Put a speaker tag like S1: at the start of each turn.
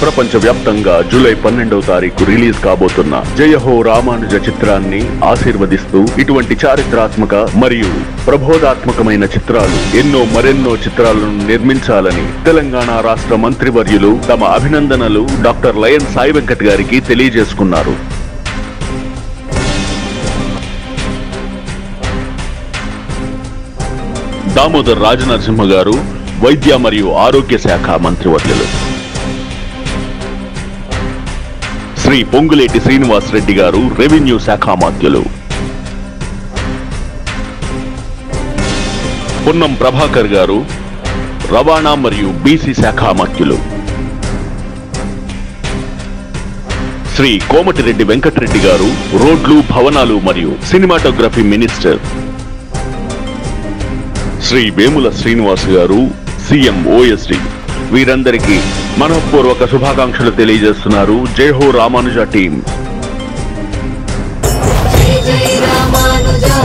S1: ప్రపంచ వ్యాప్తంగా జూలై పన్నెండవ తారీఖు రిలీజ్ కాబోతున్న జయహో రామానుజ చిత్రాన్ని ఆశీర్వదిస్తూ ఇటువంటి చారిత్రాత్మక మరియు ప్రబోధాత్మకమైన చిత్రాలు ఎన్నో మరెన్నో చిత్రాలను నిర్మించాలని తెలంగాణ రాష్ట్ర మంత్రివర్యులు తమ అభినందనలు డాక్టర్ లయన్ సాయి వెంకట్ గారికి తెలియజేసుకున్నారు దామోదర్ రాజనరసింహ గారు వైద్య మరియు ఆరోగ్య శాఖ మంత్రివర్యులు శ్రీ పొంగులేటి శ్రీనివాస్ రెడ్డి గారు రెవెన్యూ శాఖ మాత్యులు పొన్నం ప్రభాకర్ గారు రవాణా మరియు బీసీ శాఖ మాత్యులు శ్రీ కోమటిరెడ్డి వెంకటరెడ్డి గారు రోడ్లు భవనాలు మరియు cinematography minister Shri Vemula Srinivas garu CM OSD వీరందరికీ మనఃపూర్వక శుభాకాంక్షలు తెలియజేస్తున్నారు జై హో రామానుజ టీం
S2: జై జై రామానుజా